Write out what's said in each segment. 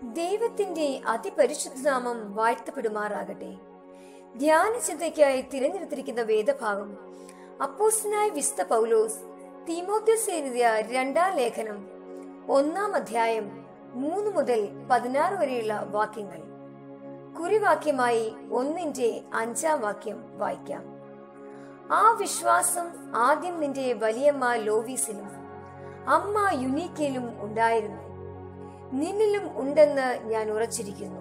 ദൈവത്തിന്റെ അതിപരിശുദ്ധ നാമം വാഴ്ത്തപ്പെടുമാറാകട്ടെ ധ്യാന ചിന്തയ്ക്കായി തിരഞ്ഞെടുത്തിരിക്കുന്ന വേദഭാഗം അപ്പോസ്തനായ വിസ്ത പൗലോസ് തീമോത്യോസ് എഴുതിയ രണ്ടാം ലേഖനം ഒന്നാം അധ്യായം മൂന്ന് മുതൽ പതിനാറ് വരെയുള്ള വാക്യങ്ങൾ കുറിവാക്യമായി ഒന്നിന്റെ അഞ്ചാം വാക്യം വായിക്കാം ആ വിശ്വാസം ആദ്യം നിന്റെ വലിയമ്മ ലോവീസിലും അമ്മ യുനീക്കയിലും ഉണ്ടായിരുന്നു നിന്നിലും ഉണ്ടെന്ന് ഞാൻ ഉറച്ചിരിക്കുന്നു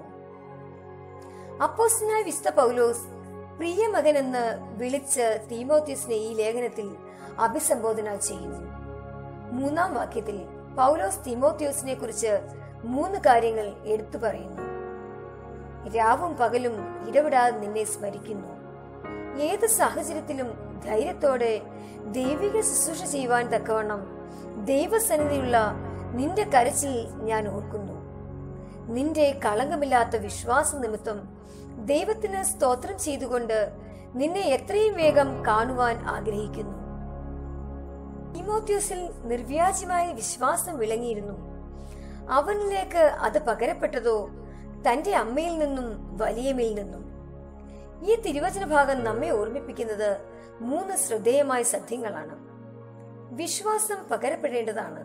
അപ്പോസ്തനായ വിസ്ത പൗലോസ് പ്രിയ മകനെന്ന് വിളിച്ച് തീമോത്യസിനെ ഈ ലേഖനത്തിൽ അഭിസംബോധന ചെയ്യുന്നു മൂന്നാം വാക്യത്തിൽ പൗലോസ് തീമോത്യോസിനെ കുറിച്ച് മൂന്ന് കാര്യങ്ങൾ എടുത്തു പറയുന്നു രാവും പകലും ഇടപെടാതെ നിന്നെ സ്മരിക്കുന്നു ഏത് സാഹചര്യത്തിലും ധൈര്യത്തോടെ ദൈവിക ശുശ്രൂഷ ചെയ്യുവാൻ തക്കവണ്ണം ദൈവസന്നിധിയുള്ള നിന്റെ കരച്ചിൽ ഞാൻ ഓർക്കുന്നു നിന്റെ കളങ്കമില്ലാത്ത വിശ്വാസ നിമിത്തം ദൈവത്തിന് സ്തോത്രം ചെയ്തുകൊണ്ട് നിന്നെ എത്രയും വേഗം കാണുവാൻ ആഗ്രഹിക്കുന്നു തിമോത്യോസിൽ നിർവ്യാജമായ വിശ്വാസം വിളങ്ങിയിരുന്നു അവനിലേക്ക് അത് പകരപ്പെട്ടതോ തന്റെ അമ്മയിൽ നിന്നും വലിയമ്മയിൽ നിന്നും ഈ തിരുവചന ഭാഗം നമ്മെ ഓർമ്മിപ്പിക്കുന്നത് മൂന്ന് ശ്രദ്ധേയമായ സത്യങ്ങളാണ് വിശ്വാസം പകരപ്പെടേണ്ടതാണ്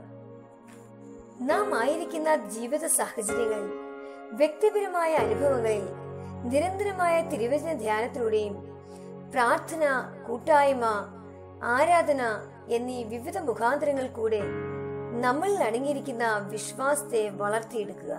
നാം ആയിരിക്കുന്ന ജീവിത സാഹചര്യങ്ങൾ വ്യക്തിപരമായ അനുഭവങ്ങളിൽ നിരന്തരമായ തിരുവചന ധ്യാനത്തിലൂടെയും പ്രാർത്ഥന കൂട്ടായ്മ ആരാധന എന്നീ വിവിധ മുഖാന്തരങ്ങൾ കൂടെ നമ്മളിൽ അടങ്ങിയിരിക്കുന്ന വിശ്വാസത്തെ വളർത്തിയെടുക്കുക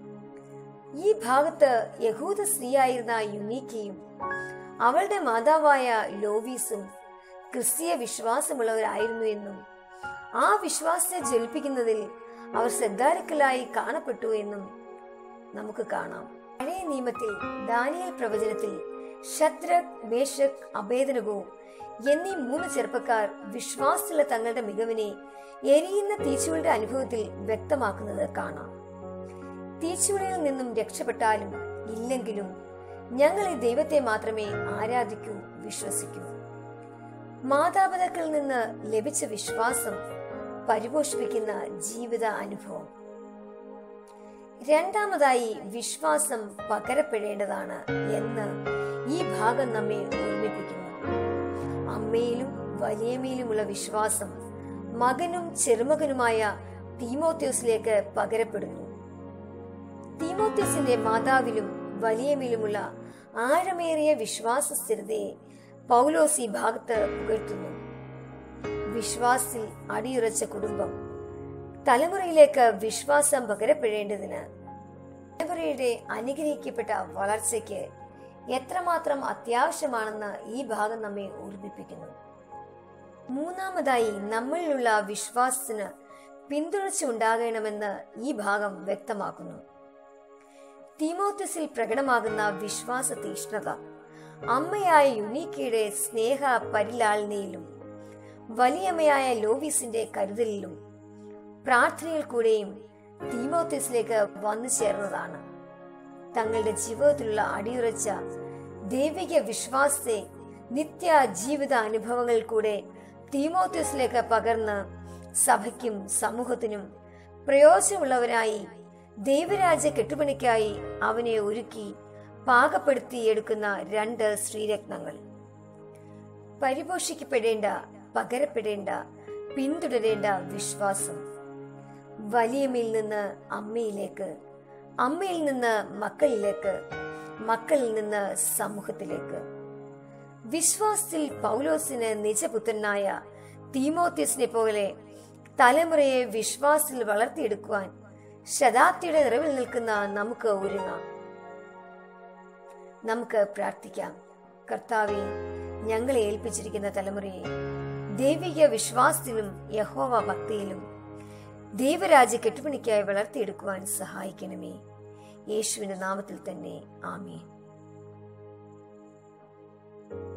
ഈ ഭാഗത്ത് യഹൂദ സ്ത്രീയായിരുന്ന യുനീക്കയും അവളുടെ മാതാവായ ലോവീസും ക്രിസ്തീയ വിശ്വാസമുള്ളവരായിരുന്നു എന്നും ആ വിശ്വാസത്തെ ജ്വലിപ്പിക്കുന്നതിൽ അവർ ശ്രദ്ധാലുക്കളായി കാണപ്പെട്ടു എന്നും നമുക്ക് കാണാം പഴയ നിയമത്തിൽ ദാനിയൽ പ്രവചനത്തിൽ ശത്രക് മേഷക് അഭേദനകോ എന്നീ മൂന്ന് ചെറുപ്പക്കാർ വിശ്വാസത്തിലുള്ള തങ്ങളുടെ മികവിനെ എരിയുന്ന തീച്ചുകളുടെ അനുഭവത്തിൽ വ്യക്തമാക്കുന്നത് കാണാം തീച്ചുളയിൽ നിന്നും രക്ഷപ്പെട്ടാലും ഇല്ലെങ്കിലും ഞങ്ങൾ ഈ ദൈവത്തെ മാത്രമേ ആരാധിക്കൂ വിശ്വസിക്കൂ മാതാപിതാക്കളിൽ നിന്ന് ലഭിച്ച വിശ്വാസം പരിപോഷിപ്പിക്കുന്ന ജീവിത അനുഭവം രണ്ടാമതായി വിശ്വാസം പകരപ്പെടേണ്ടതാണ് എന്ന് ഈ ഭാഗം നമ്മെ ഓർമ്മിപ്പിക്കുന്നു അമ്മയിലും വലിയമ്മയിലുമുള്ള വിശ്വാസം മകനും ചെറുമകനുമായ തീമോത്യോസിലേക്ക് പകരപ്പെടുന്നു തീമോത്യോസിന്റെ മാതാവിലും വലിയമ്മയിലുമുള്ള ആഴമേറിയ വിശ്വാസ സ്ഥിരതയെ പൗലോസ് ഈ ഭാഗത്ത് പുകഴ്ത്തുന്നു വിശ്വാസത്തിൽ അടിയുറച്ച കുടുംബം തലമുറയിലേക്ക് വിശ്വാസം പകരപ്പെടേണ്ടതിന് തലമുറയുടെ അനുഗ്രഹിക്കപ്പെട്ട വളർച്ചയ്ക്ക് എത്രമാത്രം അത്യാവശ്യമാണെന്ന് ഈ ഭാഗം നമ്മെ ഓർമ്മിപ്പിക്കുന്നു മൂന്നാമതായി നമ്മളിലുള്ള വിശ്വാസത്തിന് പിന്തുണച്ച ഉണ്ടാകണമെന്ന് ഈ ഭാഗം വ്യക്തമാക്കുന്നു തീമോത്തസിൽ പ്രകടമാകുന്ന വിശ്വാസ തീഷ്ണത അമ്മയായ യുനീക്കയുടെ സ്നേഹ പരിലാളനയിലും വലിയമ്മയായ ലോവീസിന്റെ കരുതലിലും പ്രാർത്ഥനയിൽ കൂടെയും തീമോത്തസിലേക്ക് വന്നു ചേർന്നതാണ് തങ്ങളുടെ ജീവിതത്തിലുള്ള അടിയുറച്ച ദൈവിക വിശ്വാസത്തെ നിത്യ ജീവിത അനുഭവങ്ങൾ കൂടെ തീമോത്യസിലേക്ക് പകർന്ന് സഭയ്ക്കും സമൂഹത്തിനും പ്രയോജനമുള്ളവരായി ദൈവരാജ്യ കെട്ടുപണിക്കായി അവനെ ഒരുക്കി പാകപ്പെടുത്തി എടുക്കുന്ന രണ്ട് ശ്രീരത്നങ്ങൾ പരിപോഷിക്കപ്പെടേണ്ട പകരപ്പെടേണ്ട പിന്തുടരേണ്ട വിശ്വാസം വലിയമ്മയിൽ നിന്ന് അമ്മയിലേക്ക് അമ്മയിൽ നിന്ന് മക്കളിലേക്ക് മക്കളിൽ നിന്ന് സമൂഹത്തിലേക്ക് വിശ്വാസത്തിൽ പൗലോസിന് നിജപുത്രനായ തീമോത്യസിനെ പോലെ തലമുറയെ വിശ്വാസത്തിൽ വളർത്തിയെടുക്കുവാൻ ശതാബ്ദിയുടെ നിറവിൽ നിൽക്കുന്ന നമുക്ക് ഒരുങ്ങാം നമുക്ക് പ്രാർത്ഥിക്കാം കർത്താവെ ഞങ്ങളെ ഏൽപ്പിച്ചിരിക്കുന്ന തലമുറയെ ദൈവിക വിശ്വാസത്തിലും യഹോവ ഭക്തിയിലും ദൈവരാജ്യ കെട്ടുപണിക്കായി വളർത്തിയെടുക്കുവാൻ സഹായിക്കണമേ യേശുവിന്റെ നാമത്തിൽ തന്നെ ആമേ